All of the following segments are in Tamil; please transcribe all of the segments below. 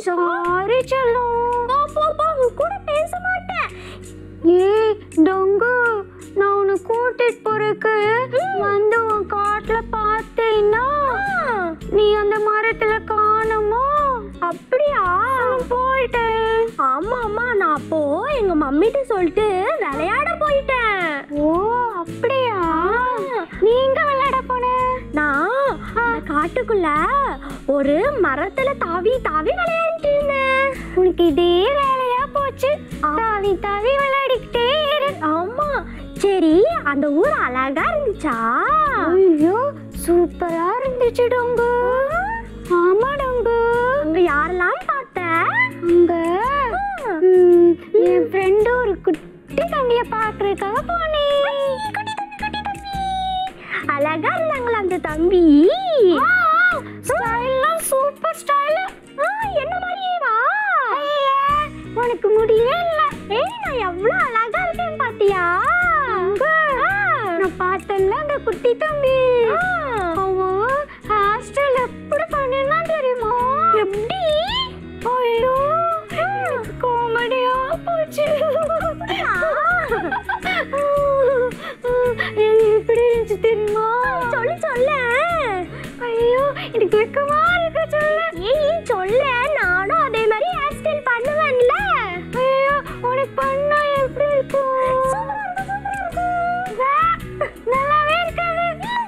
சாரி செல்லம் போ போ போ உன் கூட பேச மாட்டேன் ஏய் டொங்கு நான் உன்னை கூட்டிட்டு போறதுக்கு வந்து உன் காட்டுல பார்த்தேன்னா நீ அந்த மரத்துல காணுமோ அப்படியா நான் போயிட்டேன் ஆமா அம்மா நான் அப்போ எங்க மம்மிட்ட சொல்லிட்டு விளையாட போயிட்டேன் ஓ அப்படியா நீங்க விளையாட போன நான் அந்த காட்டுக்குள்ள ஒரு மரத்துல தாவி தாவி விளையாடிட்டு இருந்தேன் உனக்கு இதே வேலையா போச்சு தாவி தாவி விளையாடிக்கிட்டே இரு ஆமா சரி அந்த ஊர் அழகா இருந்துச்சா ஐயோ சூப்பரா இருந்துச்சு டொங்கு ஆமா டொங்கு அங்க யாரெல்லாம் பார்த்த அங்க ம், என் ஃப்ரெண்டு ஒரு குட்டி தம்பிய பாக்குறதுக்காக போனேன் அழகா இருந்தாங்களா அந்த தம்பி ஸ்டைல்லாம் சூப்பர் ஸ்டைல் என்ன மாதிரியே வா உனக்கு முடியவே இல்ல ஏய் நான் எவ்வளவு அழகா இருக்கேன் பாத்தியா அங்க நான் பார்த்தேன்ல அந்த குட்டி தம்பி அவன் ஹேர் ஸ்டைல் எப்படி பண்ணிருந்தான் தெரியுமா எப்படி ஐயோ காமெடியா போச்சு எப்படி இருந்துச்சு தெரியுமா சொல்லு சொல்ல ஐயோ எனக்கு வெக்கமா இருக்கு சொல்ல ஏய் சொல்ல நானும் அதே மாதிரி ஹேர் ஸ்டைல் பண்ணுவேன்ல ஐயோ உனக்கு பண்ணா எப்படி இருக்கும் வே, நல்லாவே இருக்காது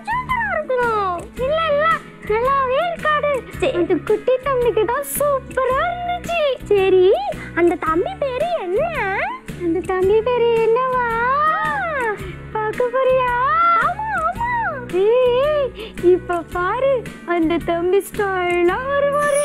இல்ல இல்ல நல்லாவே இருக்காது இந்த குட்டி தம்பிக்கு தான் சூப்பரா இருந்துச்சு சரி அந்த தம்பி பேரு என்ன அந்த தம்பி பேரு என்னவா பார்க்க போறியா ஏய், இப்ப பாரு அந்த தம்பி ஸ்டைலா வருவாரு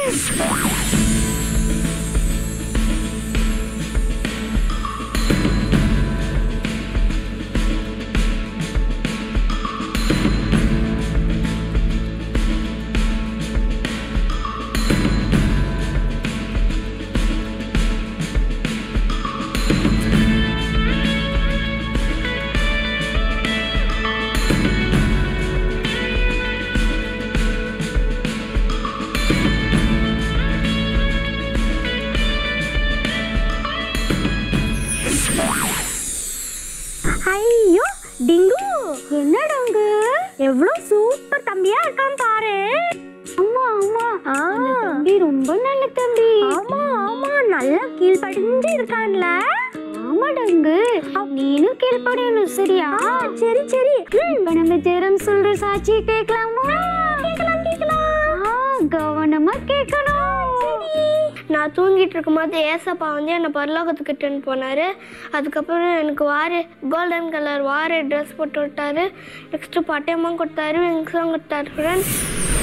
ஐயோ டிங்கு என்னடாங்க எவ்வளவு சூப்பர் தம்பியா இருக்கான் பாரு ஆமா ஆமா ஆ. அந்த தம்பி ரொம்ப நல்ல தம்பி ஆமா ஆமா நல்லா கீழ்படிஞ்சு இருக்கான்ல ஆமா டங்கு நீனும் கேள்படையணும் சரியா சரி சரி இப்ப நம்ம ஜெரம் சொல்ற சாட்சியை கேட்கலாமா கேட்கலாம் கேட்கலாம் ஆ, கவனமா கேட்கணும் நான் தூங்கிட்டு இருக்கும்போது ஏசப்பா வந்து என்னை பரலோகத்துக்கு இட்டுன்னு போனார் அதுக்கப்புறம் எனக்கு வார கோல்டன் கலர் வார ட்ரெஸ் போட்டு விட்டாரு நெக்ஸ்ட்டு பட்டயமும் கொடுத்தாரு விங்ஸும் கொடுத்தாரு ஃப்ரெண்ட்ஸ்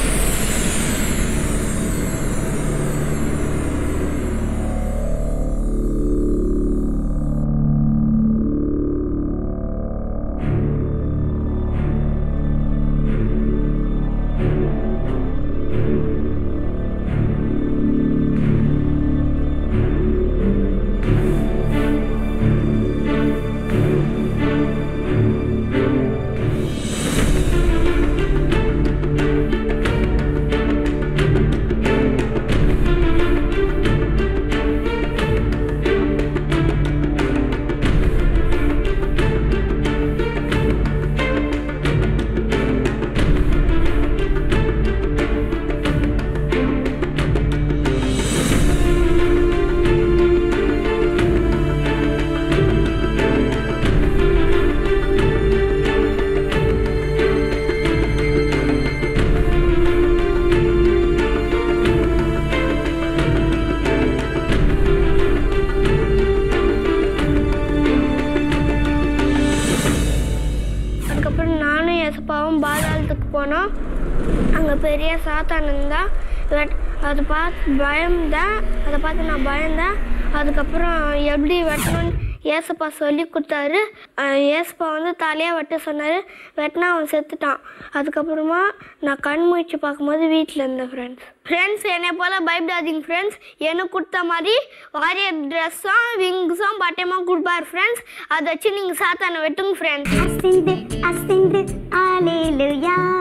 அதுக்கப்புறம் நானும் ஏசப்பாவும் பாதாளத்துக்கு போனோம் அங்கே பெரிய சாத்தான் இருந்தான் வெட் அதை பார்த்து பயம்தான் அதை பார்த்து நான் பயந்தேன் அதுக்கப்புறம் எப்படி வெட்டணும்னு ஏசப்பா சொல்லி கொடுத்தாரு அஹ் ஏசப்பா வந்து தலையாக வெட்ட சொன்னார் வெட்டினா அவன் செத்துட்டான் அதுக்கப்புறமா நான் கண் முழிச்சு பார்க்கும்போது வீட்டில் இருந்தேன் ஃப்ரெண்ட்ஸ் ஃப்ரெண்ட்ஸ் என்னை போல் பயப்படாதீங்க ஃப்ரெண்ட்ஸ் எனக்கு கொடுத்த மாதிரி வாரியர் ட்ரெஸ்ஸும் விங்ஸும் பட்டயமாக கொடுப்பார் ஃப்ரெண்ட்ஸ் அதை வச்சு நீங்கள் சாத்தானை வெட்டுங்க ஃப்ரெண்ட்ஸ் அசைந்து அசைந்து ஆலேலுயா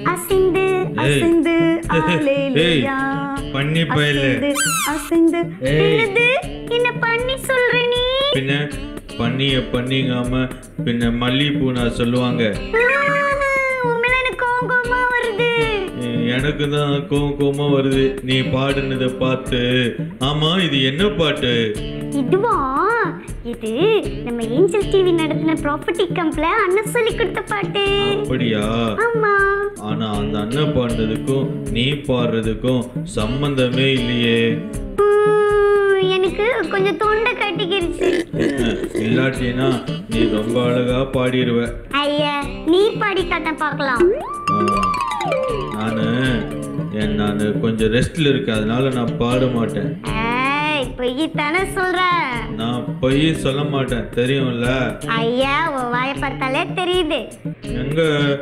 அசைந்து அசைந்து ஆலேலுயா பண்ணி பயல அசைந்து அசைந்து ஏய். என்னது என்ன பண்ணி சொல்ற நீ பின்ன பண்ணிய பண்ணிங்காம பின்ன மல்லிகைப்பூ நான் சொல்லுவாங்க உண்மையில எனக்கு கோவம் கோவமா வருது எ- எனக்கு தான் கோவம் கோவமா வருது நீ பாடுனதை பார்த்து ஆமா இது என்ன பாட்டு இதுவா இது நம்ம ஏஞ்சல் டிவி நடத்தின ப்ராப்பர்ட்டி கம்ப்ல அண்ணன் சொல்லி கொடுத்த பாட்டு அப்படியா ஆமா ஆனா அந்த அண்ணன் பாடுனதுக்கும் நீ பாடுறதுக்கும் சம்பந்தமே இல்லையே உம், எனக்கு கொஞ்சம் தொண்டை கட்டிக்கிருச்சு இல்லாட்டினா நீ ரொம்ப அழகா பாடிடுவ ஐயா நீ பாடி காட்ட பார்க்கலாம் நான் என் நான் கொஞ்சம் ரெஸ்ட்ல இருக்கேன் அதனால நான் பாட மாட்டேன் ஏய் பொய் தானே சொல்ற நான் பொய் சொல்ல மாட்டேன் தெரியும்ல ஐயா உன் வாயை பார்த்தாலே தெரியுது எங்க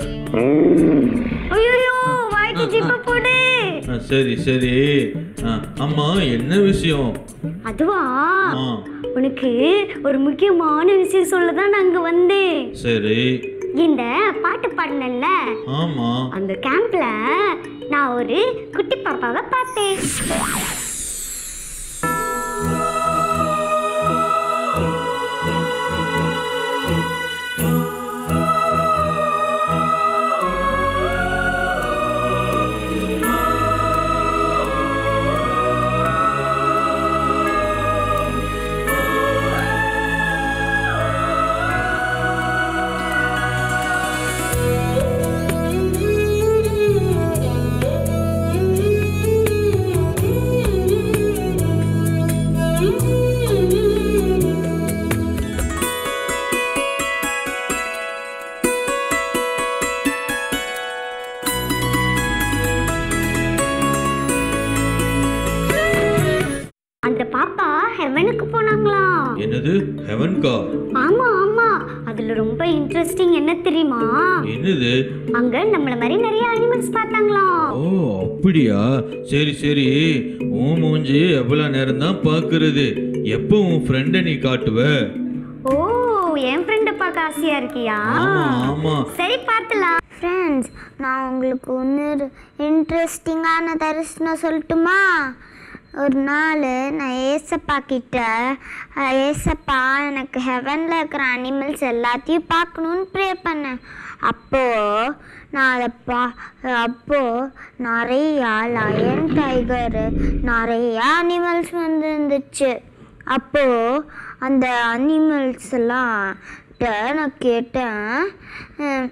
ஐயோ வாய்க்கு ஜிப்ப போடு ஆ, சரி சரி ஆ, ஆமா என்ன விஷயம் அதுவா ஆ உனக்கு ஒரு முக்கியமான விஷயம் சொல்ல தான் நான் அங்க வந்தேன் சரி இந்த பாட்டு பாடினல்ல ஆமா அந்த கேம்ப்ல நான் ஒரு குட்டி பாப்பாவை பார்த்தேன் அந்த பாப்பா ஹெவனுக்கு போனாங்களாம் என்னது ஹெவன்கா ஆமா ஆமா அதுல ரொம்ப இன்ட்ரெஸ்டிங் என்ன தெரியுமா என்னது அங்க நம்மள மாதிரி நிறைய அனிமல்ஸ் பார்த்தாங்களாம் ஓ அப்படியா சரி சரி உன் மூஞ்சி எவ்வளவு நேரம் தான் பாக்குறது எப்போ உன் ஃப்ரெண்டை நீ காட்டுவ ஓ என் ஃப்ரெண்ட பார்க்க ஆசையா இருக்கியா ஆமா ஆமா சரி பார்த்துலாம் ஃப்ரெண்ட்ஸ் நான் உங்களுக்கு ஒன்று இன்ட்ரெஸ்டிங்கான தரிசனம் சொல்லட்டுமா ஒரு நாள் நான் ஏசப்பா கிட்ட அஹ், ஏசப்பா எனக்கு ஹெவனில் இருக்கிற அனிமல்ஸ் எல்லாத்தையும் பார்க்கணுன்னு ப்ரே பண்ணேன் அப்போது நான் அதை பா அப்போது நிறையா லயன் டைகரு நிறையா அனிமல்ஸ் வந்து இருந்துச்சு அப்போது அந்த அனிமல்ஸ் எல்லாம் ட்ட நான் கேட்டேன் அஹ்,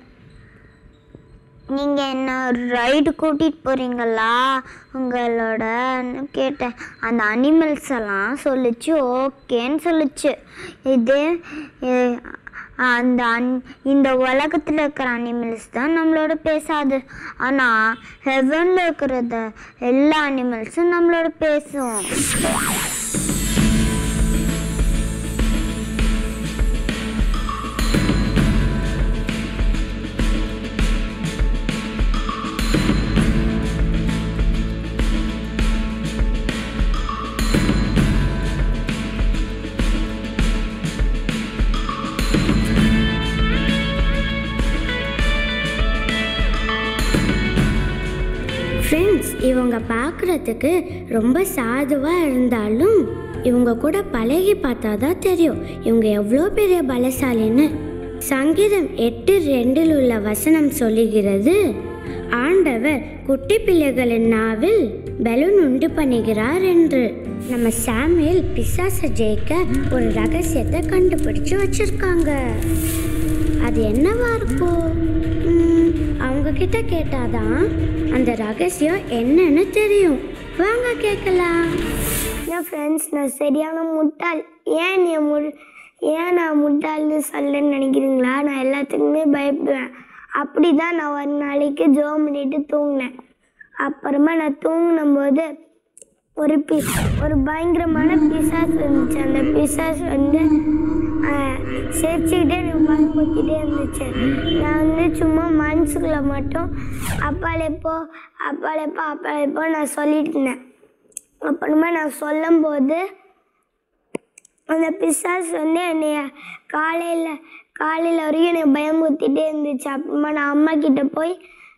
நீங்கள் என்ன ரைடு கூட்டிகிட்டு போகிறீங்களா உங்களோடன்னு கேட்டேன் அந்த அனிமல்ஸ் எல்லாம் சொல்லுச்சு ஓகேன்னு சொல்லுச்சு இது எ- அந்த அன் இந்த உலகத்தில் இருக்கிற அனிமல்ஸ் தான் நம்மளோட பேசாது ஆனால் ஹெவனில் இருக்கிறத எல்லா அனிமல்ஸும் நம்மளோட பேசும் ஃப்ரெண்ட்ஸ் இவங்க பார்க்குறதுக்கு ரொம்ப சாதுவாக இருந்தாலும் இவங்க கூட பழகி பார்த்தா தான் தெரியும் இவங்க எவ்வளோ பெரிய பலசாலின்னு சங்கீதம் எட்டு ரெண்டில் உள்ள வசனம் சொல்லுகிறது ஆண்டவர் குட்டி பிள்ளைகளின் நாவில் பலூன் உண்டு பண்ணுகிறார் என்று நம்ம சாமியல் பிசாசை ஜெயிக்க ஒரு ரகசியத்தை கண்டுபிடிச்சு வச்சிருக்காங்க அது என்னவா இருக்கும் ம், அவங்க கிட்ட கேட்டாதான் அந்த ரகசியம் என்னன்னு தெரியும் வாங்க கேட்கலாம் என் ஃப்ரெண்ட்ஸ் நான் சரியான முட்டாள் ஏன் நீ மு ஏன் நான் முட்டாள்னு சொல்லன்னு நினைக்கிறீங்களா நான் எல்லாத்துக்குமே பயப்படுவேன் அப்படி தான் நான் ஒரு நாளைக்கு ஜோ பண்ணிட்டு தூங்கினேன் அப்புறமா நான் தூங்கினும் போது ஒரு பி ஒரு பயங்கரமான பிசாஸ் இருந்துச்சு அந்த பிசாஸ் வந்து ஆஹ், சிரிச்சுக்கிட்டே எனக்கு பயன்படுத்திட்டே இருந்துச்சு நான் வந்து சும்மா மனசுக்குள்ள மட்டும் அப்பாலேப்போ அப்பாலேப்போ அப்பாலேப்போ நான் சொல்லிட்டு இருந்தேன் அப்புறமா நான் சொல்லும்போது அந்த பிசாஸ் வந்து என்னைய காலையில் காலையில் வரைக்கும் என்னை பயமுறுத்திட்டே இருந்துச்சு அப்புறமா நான் அம்மா கிட்ட போய்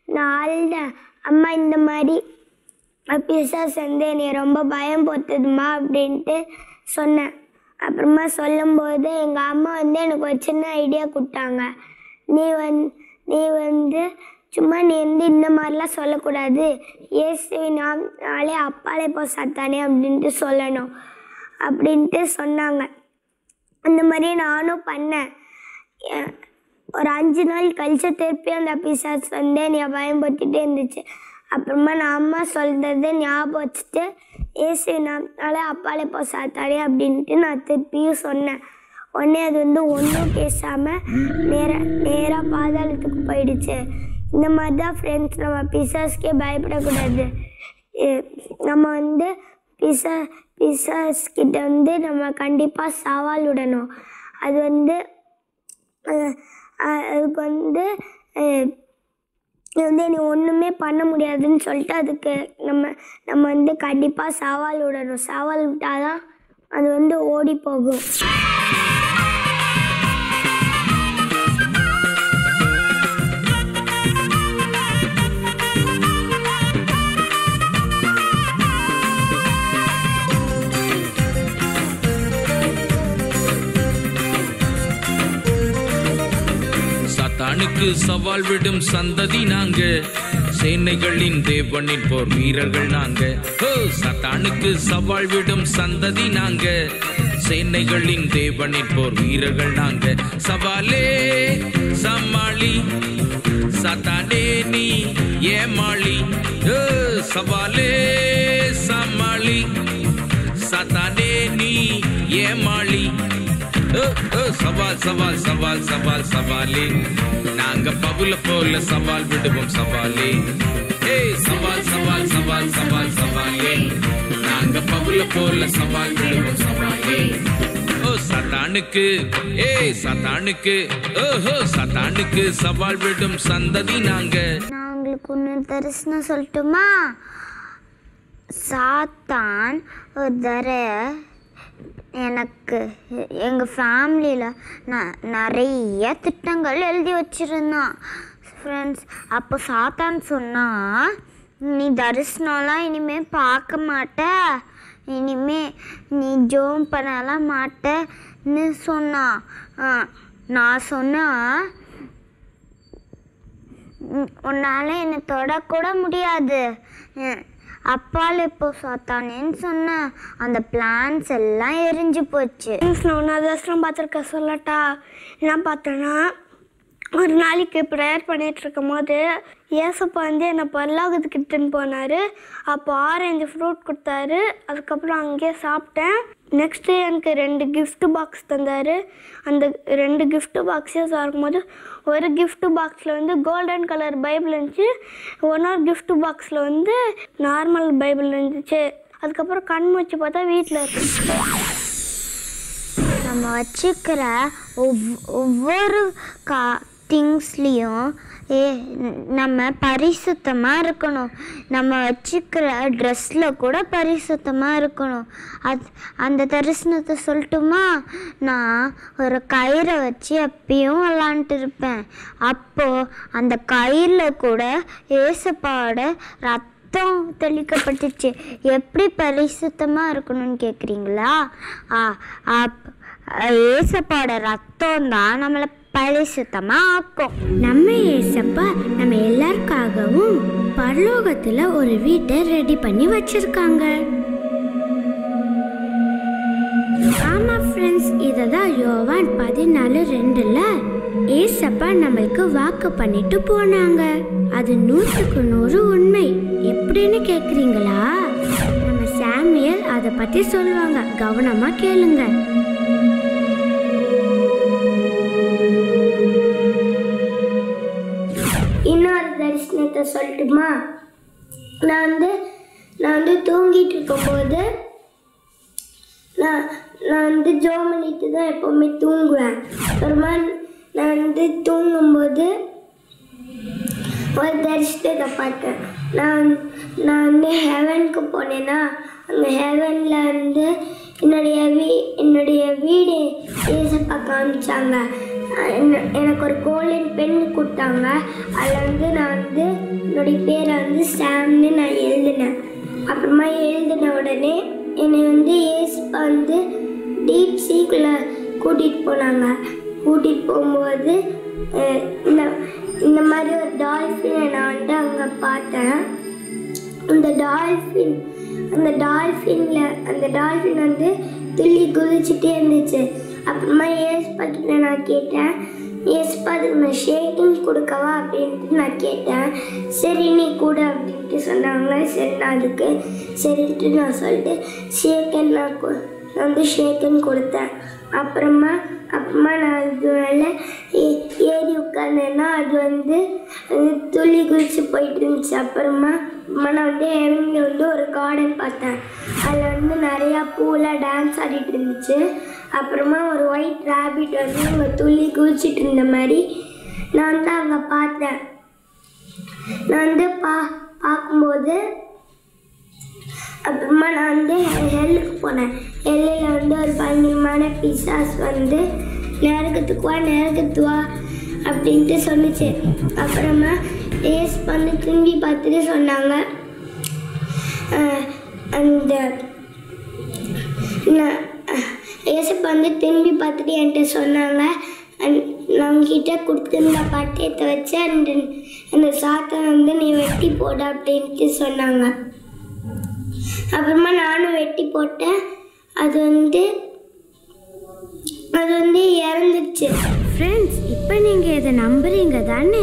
நான் அழுதேன் அம்மா இந்த மாதிரி பிசாஸ் வந்து என்னை ரொம்ப பயம் போத்துதுமா அப்படின்ட்டு சொன்னேன் அப்புறமா சொல்லும்போது எங்கள் அம்மா வந்து எனக்கு ஒரு சின்ன ஐடியா கொடுத்தாங்க நீ வந் நீ வந்து சும்மா நீ வந்து இந்த மாதிரிலாம் சொல்லக்கூடாது இயேசுவினாலே அப்பாலே போ சத்தானே அப்படின்ட்டு சொல்லணும் அப்படின்ட்டு சொன்னாங்க அந்த மாதிரி நானும் பண்ணேன் எ- ஒரு அஞ்சு நாள் கழிச்சு திருப்பி அந்த பிசாஸ் வந்து என்னை பயன்படுத்திட்டே இருந்துச்சு அப்புறமா நான் அம்மா சொல்கிறது ஞாபகம் வச்சுட்டு ஏசு நாள அப்பாலே போ சாத்தாலே அப்படின்ட்டு நான் திருப்பியும் சொன்னேன் உடனே அது வந்து ஒன்றும் பேசாமல் நேராக நேராக பாதாளத்துக்கு போயிடுச்சு இந்த மாதிரி தான் ஃப்ரெண்ட்ஸ் நம்ம பிசாஸ்க்கே பயப்படக்கூடாது எ- நம்ம வந்து பிசா பிசாஸ் கிட்ட வந்து நம்ம கண்டிப்பாக சவால் விடணும் அது வந்து அஹ், அஹ், அதுக்கு வந்து அஹ், இது வந்து நீ ஒன்றுமே பண்ண முடியாதுன்னு சொல்லிட்டு அதுக்கு நம்ம நம்ம வந்து கண்டிப்பாக சவால் விடணும் சவால் விட்டால் தான் அது வந்து ஓடி போகும் சாத்தானுக்கு சவால் விடும் சந்ததி நாங்க சேனைகளின் தேவனின் போர் வீரர்கள் நாங்க ஓ சாத்தானுக்கு சவால் விடும் சந்ததி நாங்க சேனைகளின் தேவனின் போர் வீரர்கள் நாங்க சவாலே சமாளி சாத்தானே நீ ஏமாளி ஓ சவாலே சமாளி சாத்தானே நீ ஏமாளி ஓ, ஓ, சவால் சவால் சவால் சவால் சவாலே நாங்க பவுல போல சவால் விடுவோம் சவாலே ஏய் சவால் சவால் சவால் சவால் சவாலே நாங்க பவுல போல சவால் விடுவோம் சவாலே ஓ சத்தானுக்கு ஏய் சத்தானுக்கு ஓஹோ சத்தானுக்கு சவால் விடும் சந்ததி நாங்க நான் உங்களுக்கு ஒன்று தரிசனம் சொல்லட்டுமா சாத்தான் ஒரு தடவை எனக்கு எங்கள் ஃபேமிலியில் நான் நிறைய திட்டங்கள் எழுதி வச்சுருந்தான் ஃப்ரெண்ட்ஸ் அப்போ சாத்தான் சொன்னா நீ தரிசனம்லாம் இனிமேல் பார்க்க மாட்ட இனிமே நீ ஜோம் பண்ணலாம் மாட்டேன்னு சொன்னான் ஆ, நான் சொன்னா உம், உன்னால என்னை தொடக்கூட முடியாது உம், அப்பால் இப்போ சாத்தானேன்னு சொன்னேன் அந்த பிளான்ஸ் எல்லாம் எரிஞ்சு போச்சு நான் ஒன்றாவது வருஷம் பார்த்துருக்க சொல்லட்டா என்ன பார்த்தேன்னா ஒரு நாளைக்கு ப்ரேயர் பண்ணிட்டு இருக்கும் போது ஏசப்பா வந்து என்னை பல்லாகுதுக்கு இட்டுன்னு போனார் அப்போ ஆரஞ்சு ஃப்ரூட் கொடுத்தாரு அதுக்கப்புறம் அங்கேயே சாப்பிட்டேன் நெக்ஸ்ட்டு எனக்கு ரெண்டு gift பாக்ஸ் தந்தார் அந்த ரெண்டு gift பாக்ஸையும் சாப்பிடும்போது ஒரு gift பாக்ஸில் வந்து கோல்டன் கலர் பைபிள் இருந்துச்சு இன்னொரு gift பாக்ஸில் வந்து நார்மல் பைபிள் இருந்துச்சு அதுக்கப்புறம் கண் மூச்சு பார்த்தா வீட்டில் இருக்கு நம்ம வச்சுக்கிற ஒவ் ஒவ்வொரு கா திங்ஸ்லேயும் ஏ நம்ம பரிசுத்தமாக இருக்கணும் நம்ம வச்சுக்கிற ட்ரெஸ்ஸில் கூட பரிசுத்தமாக இருக்கணும் அது அந்த தரிசனத்தை சொல்லட்டுமா நான் ஒரு கயிறை வச்சு எப்பயும் விளாண்டுட்டு இருப்பேன் அப்போது அந்த கயிறில் கூட ஏசப்பாவோட ரத்தம் தெளிக்கப்பட்டுச்சு எப்படி பரிசுத்தமாக இருக்கணும்னு கேட்குறீங்களா ஆ அப் ஏசப்பாவோட ரத்தம் தான் நம்மளை பரிசுத்தமாக ஆக்கும் நம்ம ஏசப்பா நம்ம எல்லாருக்காகவும் பரலோகத்துல ஒரு வீட்டை ரெடி பண்ணி வச்சிருக்காங்க ஆமா ஃப்ரெண்ட்ஸ் இதை தான் யோவான் பதினாலு ரெண்டுல ஏசப்பா நம்மளுக்கு வாக்கு பண்ணிட்டு போனாங்க அது நூற்றுக்கு நூறு உண்மை எப்படின்னு கேக்குறீங்களா நம்ம சாமியல் அதை பத்தி சொல்லுவாங்க கவனமா கேளுங்க இன்னொரு தரிசனத்தை சொல்லட்டுமா நான் வந்து நான் வந்து தூங்கிட்டு இருக்கும்போது நான் நான் வந்து ஜோம் பண்ணிட்டு தான் எப்போவுமே தூங்குவேன் அப்புறமா நான் வந்து தூங்கும்போது ஒரு தரிசனத்தை பார்த்தேன் நான் நான் வந்து ஹெவனுக்கு போனேன்னா அங்கே ஹெவனில் வந்து என்னுடைய வீ என்னுடைய வீடு ஏசப்பா காமிச்சாங்க என்ன- எனக்கு ஒரு கோல்டன் பென் கொடுத்தாங்க அதில் வந்து நான் வந்து என்னுடைய பேரை வந்து சாம்னு நான் எழுதினேன் அப்புறமா எழுதின உடனே என்னை வந்து ஏசுப்பா வந்து டீப் சீக்குள்ளே கூட்டிகிட்டு போனாங்க கூட்டிகிட்டு போகும்போது அஹ், இந்த இந்த மாதிரி ஒரு டால்ஃபினை நான் வந்து அங்கே பார்த்தேன் அந்த டால்ஃபின் அந்த டால்ஃபினில் அந்த டால்ஃபின் வந்து துள்ளி குதிச்சுட்டே இருந்துச்சு அப்புறமா ஏஸ்பா கிட்ட நான் கேட்டேன் ஏஸ்பா அதுக்கு நான் ஷேக்கிங் கொடுக்கவா அப்படின்ட்டு நான் கேட்டேன் சரி நீ கூட அப்படின்ட்டு சொன்னாங்க சரி நான் அதுக்கு சரின்ட்டு நான் சொல்லிட்டு ஷேக்கன் நான் கொ- நான் வந்து ஷேக்கன் கொடுத்தேன் அப்புறமா அப்புறமா நான் அது மேலே ஏ- ஏறி உட்காந்தேன்னா அது வந்து அது துள்ளி குதிச்சு போயிட்டு இருந்துச்சு அப்புறமா அப்புறமா நான் வந்து இறங்கி வந்து ஒரு கார்டன் பார்த்தேன் அதில் வந்து நிறையா பூலாம் டான்ஸ் ஆடிட்டு இருந்துச்சு அப்புறமா ஒரு ஒயிட் ரேபிட் வந்து அங்கே துள்ளி குதிச்சிட்டு இருந்த மாதிரி நான் வந்து அங்கே பார்த்தேன் நான் வந்து பா பார்க்கும்போது அப்புறமா நான் வந்து ஹெல்லுக்கு போனேன் ஹெல்லில் வந்து ஒரு பயங்கரமான பிசாஸ் வந்து நரகத்துக்கு வா நரகத்துக்கு வா அப்படின்ட்டு சொன்னுச்சு அப்புறமா டேஸ்ட் பண்ணி திரும்பி பார்த்துட்டு சொன்னாங்க அஹ், அந்த நான் ஏசப்பா வந்து திரும்பி பார்த்துட்டு என்கிட்ட சொன்னாங்க அண்ட் நான் உங்ககிட்ட கொடுத்துருந்த பட்டயத்தை வச்சு அந்த அந்த சாத்தை வந்து நீ வெட்டி போட அப்படின்ட்டு சொன்னாங்க அப்புறமா நானும் வெட்டி போட்டேன் அது வந்து அது வந்து இறந்துச்சு ஃப்ரெண்ட்ஸ் இப்போ நீங்கள் இதை நம்புறீங்க தானே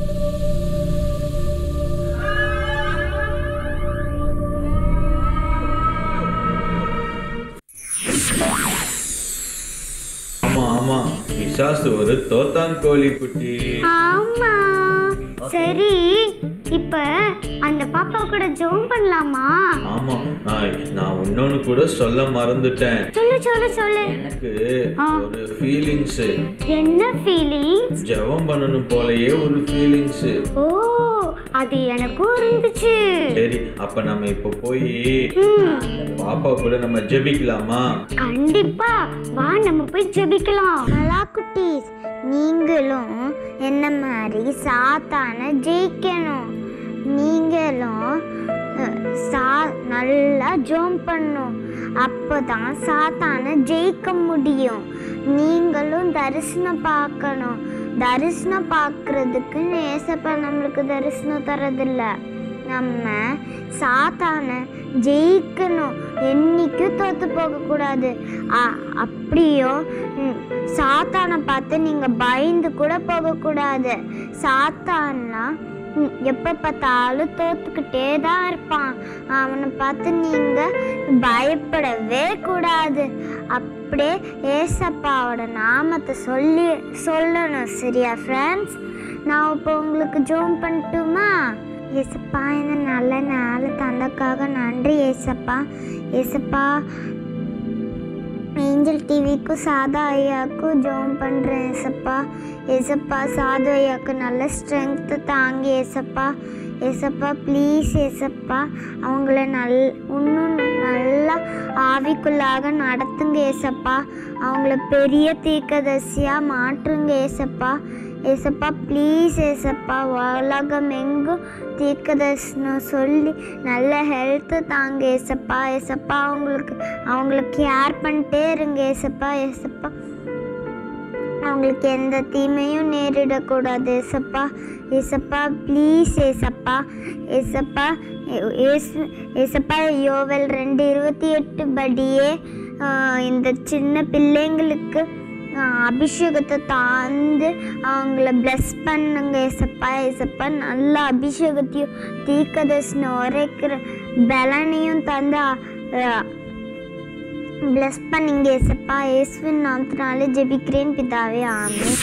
ஆமா ஆமா பிசாசு ஒரு தோத்தாங்கோழி குட்டி ஆமா சரி இப்ப அந்த பாப்பா கூட ஜோம் பண்ணலாமா ஆமா நான் நான் இன்னொன்னு கூட சொல்ல மறந்துட்டேன் சொல்லு சொல்லு சொல்லு எனக்கு ஆ. ஒரு ஃபீலிங்ஸ் என்ன ஃபீலிங்ஸ் ஜெபம் பண்ணணும் போலயே ஒரு ஃபீலிங்ஸ் ஓ அது எனக்கும் இருந்துச்சு சரி அப்ப நம்ம இப்ப போய் ம், பாப்பா கூட நம்ம ஜெபிக்கலாமா கண்டிப்பா வா நம்ம போய் ஜெபிக்கலாம் நல்லா குட்டீஸ் நீங்களும் என்ன மாதிரி சாத்தான ஜெயிக்கணும் நீங்களும் அஹ், சா நல்லா ஜோம் பண்ணும் அப்போதான் சாத்தான ஜெயிக்க முடியும் நீங்களும் தரிசனம் பார்க்கணும் தரிசனம் பார்க்கறதுக்கு ஏசப்பா நம்மளுக்கு தரிசனம் தரதில்ல நம்ம சாத்தான ஜெயிக்கணும் என்னைக்கும் தோத்து போகக்கூடாது அ- அப்படியும் ம், சாத்தானை பார்த்து நீங்கள் பயந்து கூட போகக்கூடாது சாத்தான்னா ம், எப்போ பார்த்தாலும் தோத்துக்கிட்டே தான் இருப்பான் அவனை பார்த்து நீங்கள் பயப்படவே கூடாது அப்படியே ஏசப்பாவோட நாமத்தை சொல்லி சொல்லணும் சரியா ஃப்ரெண்ட்ஸ் நான் இப்போ உங்களுக்கு ஜோம் பண்ணட்டுமா ஏசப்பா இந்த நல்ல நாள் தந்தக்காக நன்றி ஏசப்பா ஏசப்பா ஏஞ்சல் டிவிக்கும் சாதா ஐயாவுக்கும் ஜோம் பண்ணுறேன் ஏசப்பா ஏசப்பா சாது ஐயாவுக்கு நல்ல ஸ்ட்ரென்த்து தாங்கி ஏசப்பா ஏசப்பா ப்ளீஸ் ஏசப்பா அவங்கள நல் இன்னும் நல்லா ஆவிக்குள்ளாக நடத்துங்க ஏசப்பா அவங்கள பெரிய தீர்க்கதரிசியாக மாற்றுங்க ஏசப்பா ஏசப்பா ப்ளீஸ் ஏசப்பா உலகம் எங்கும் தீர்க்கதரிசனம் சொல்லி நல்ல ஹெல்த்து தாங்க ஏசப்பா ஏசப்பா அவங்களுக்கு அவங்களுக்கு கேர் பண்ணிட்டே இருங்க ஏசப்பா ஏசப்பா அவங்களுக்கு எந்த தீமையும் நேரிடக்கூடாது ஏசப்பா ஏசப்பா ப்ளீஸ் ஏசப்பா ஏசப்பா ஏ- ஏசு ஏசப்பா யோவல் ரெண்டு இருபத்தி எட்டு படியே ஆஹ், இந்த சின்ன பிள்ளைங்களுக்கு ஆஹ், அபிஷேகத்தை தாந்து அவங்கள bless பண்ணுங்க ஏசப்பா ஏசப்பா நல்ல அபிஷேகத்தையும் தீர்க்கதர்சனம் உரைக்கிற பலனையும் தந்து ஆஹ், bless பண்ணுங்க ஏசப்பா இயேசுவின் நாமத்தினாலே ஜெபிக்கிறேன் பிதாவே ஆமென்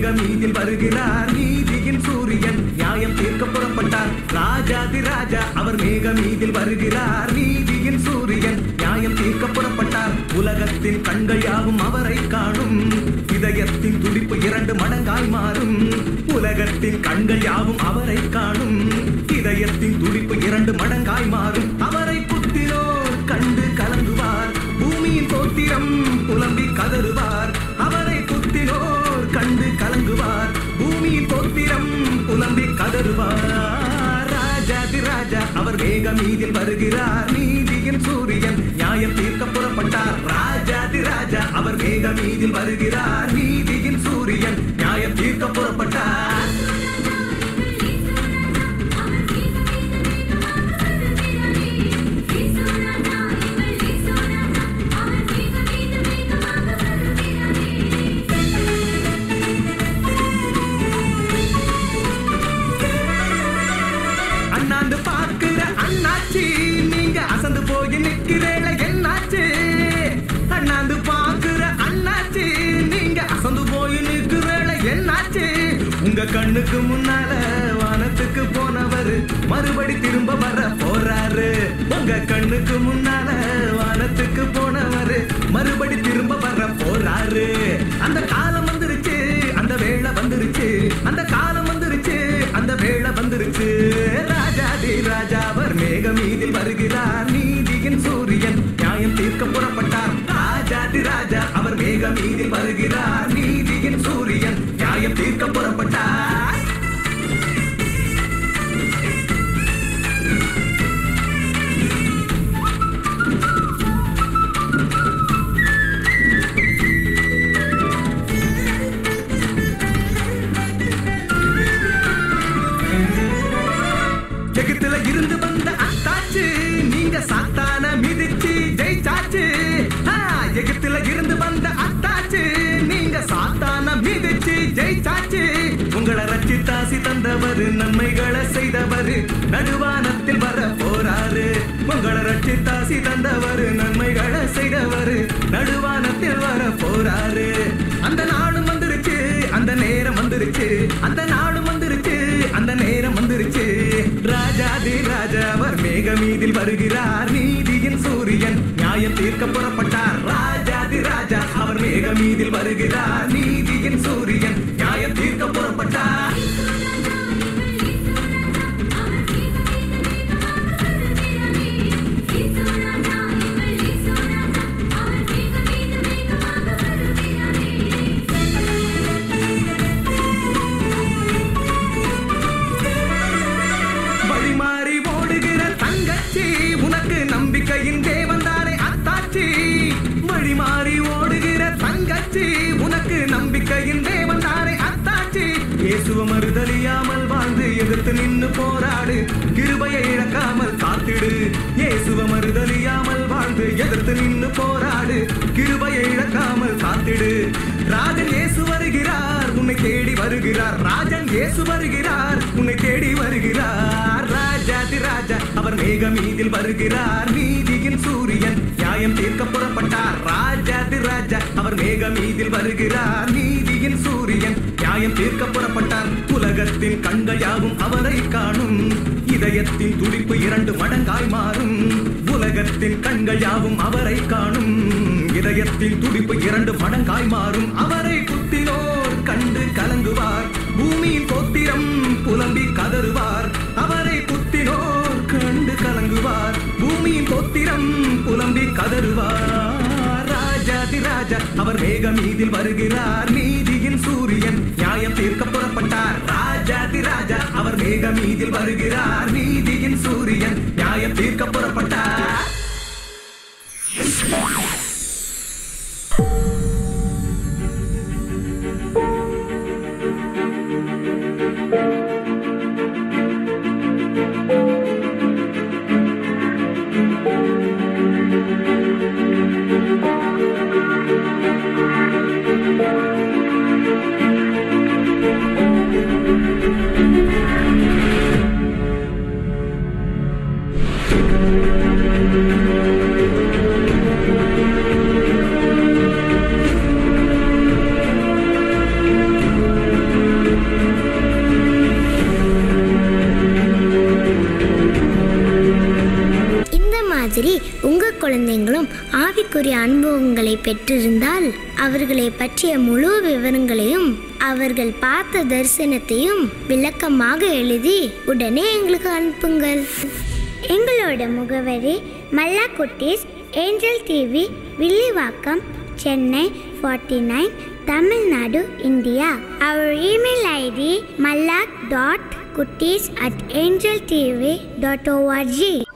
மேக மீதில் வருகிறார் நீதியின் சூரியன் நியாயம் தீர்க்க புறப்பட்டார் ராஜாதி ராஜா அவர் மேக மீதில் வருகிறார் நீதியின் சூரியன் நியாயம் தீர்க்க புறப்பட்டார் உலகத்தின் கண்கள் யாவும் அவரை காணும் இதயத்தின் துடிப்பு இரண்டு மடங்காய் மாறும் உலகத்தின் கண்கள் யாவும் அவரை காணும் இதயத்தின் துடிப்பு இரண்டு மடங்காய் மாறும் அவரை குத்தினோர் கண்டு கலங்குவார் பூமியின் தோத்திரம் புலம்பி கதறுவார் அவரை குத்தினோர் கண்டு கலங்குவார் பூமியின் தோத்திரம் புலம்பி கதறுவார் ராஜாதி ராஜா அவர் வேக மீதில் வருகிறார் நீதியின் சூரியன் நியாயம் தீர்க்க புறப்பட்டார் ராஜாதி ராஜா அவர் வேக மீதில் வருகிறார் நீதியின் சூரியன் நியாயம் தீர்க்க புறப்பட்டார் அண்ணாந்து பார்க்கிற அண்ணாச்சி நீங்க அசந்து போய் நிக்கிறேள என்னாச்சு அண்ணாந்து பார்க்கிற அண்ணாச்சி நீங்க அசந்து போய் நிக்கிறேள என்னாச்சு உங்க கண்ணுக்கு முன்னால வானத்துக்கு போனவர் மறுபடி திரும்ப வர போறாரு உங்க கண்ணுக்கு முன்னால வானத்துக்கு போனவர் மறுபடி திரும்ப வர போறாரு அந்த காலம் வந்துருச்சு அந்த வேளை வந்துருச்சு அந்த காலம் வந்துருச்சு அந்த வேளை வந்துருச்சு ராஜாதி ராஜா அவர் மேக மீதில் வருகிறார் நீதியின் சூரியன் நியாயம் தீர்க்க புறப்பட்டார் ராஜாதி ராஜா அவர் மேக மீதில் வருகிறார் நீதியின் சூரியன் நியாயம் தீர்க்க புறப்பட்டார் எகிப்துல இருந்து வந்த அத்தாச்சு நீங்க சாத்தான மிதிச்சு ஜெயிச்சாச்சு ஆ, எகிப்துல இருந்து வந்த அத்தாச்சு நீங்க சாத்தான மிதிச்சு ஜெயிச்சாச்சு உங்களை ரச்சித்தாசி தந்தவர் நன்மைகளை செய்தவர் நடுவானத்தில் வர போறாரு உங்களை ரச்சித்தாசி தந்தவர் நன்மைகளை செய்தவர் நடுவானத்தில் வர போறாரு அந்த நாளும் வந்துருச்சு அந்த நேரம் வந்துருச்சு அந்த நாளும் வந்துருச்சு அந்த நேரம் வந்துருச்சு ராஜாதி ராஜா அவர் மேக மீதில் வருகிறார் நீதியின் சூரியன் நியாயம் தீர்க்க புறப்பட்டார் ராஜாதி ராஜா அவர் மேக மீதில் வருகிறார் நீதியின் சூரியன் நியாயம் தீர்க்க புறப்பட்டார் வழிமாறி ஓடுகிற தங்கச்சி உனக்கு நம்பிக்கையின் தேவன் தானே அத்தாச்சி வழிமாறி ஓடுகிற தங்கச்சி உனக்கு நம்பிக்கையின் தேவன் தானே அத்தாச்சி இயேசுவ மறுதலியாமல் வாழ்ந்து எதிர்த்து நின்னு போராடு கிருபையை இழக்காமல் காத்திடு இயேசுவ மறுதலியாமல் வாழ்ந்து எதிர்த்து நின்னு போராடு கிருபையை இழக்காமல் காத்திடு ராஜன் இயேசு வருகிறார் உன்னை தேடி வருகிறார் ராஜன் இயேசு வருகிறார் உன்னை தேடி வருகிறார் ராஜாதி ராஜா அவர் மேக மீதில் வருகிறார் நீதியின் சூரியன் நியாயம் தீர்க்க புறப்பட்டார் ராஜாதி ராஜா அவர் மேக மீதில் வருகிறார் நீதியின் சூரியன் நியாயம் தீர்க்க புறப்பட்டார் உலகத்தின் கண்கள் யாவும் அவரை காணும் இதயத்தின் துடிப்பு இரண்டு மடங்காய் மாறும் உலகத்தின் கண்கள் யாவும் அவரை காணும் இதயத்தின் துடிப்பு இரண்டு மடங்காய் மாறும் அவரை குத்தினோர் கண்டு கலங்குவார் பூமியின் கோத்திரம் புலம்பி கதறுவார் அவரை குத்தினோர் கண்டு கலங்குவார் பூமியின் கோத்திரம் புலம்பி கதறுவார் ராஜாதி ராஜா அவர் வேக மீதில் வருகிறார் நீதியின் சூரியன் நியாயம் தீர்க்க புறப்பட்டார் ராஜாதி ராஜா அவர் வேக மீதில் வருகிறார் நீதியின் சூரியன் நியாயம் தீர்க்க புறப்பட்டார் மாதிரி உங்கள் குழந்தைங்களும் ஆவிக்குரிய அனுபவங்களை பெற்றிருந்தால் அவர்களை பற்றிய முழு விவரங்களையும் அவர்கள் பார்த்த தரிசனத்தையும் விளக்கமாக எழுதி உடனே எங்களுக்கு அனுப்புங்கள் எங்களோட முகவரி Malla Kutties angel TV Villivakkam Chennai forty nine Tamil Nadu India அவர் email ID Malla dot Kutties at angel TV dot O R G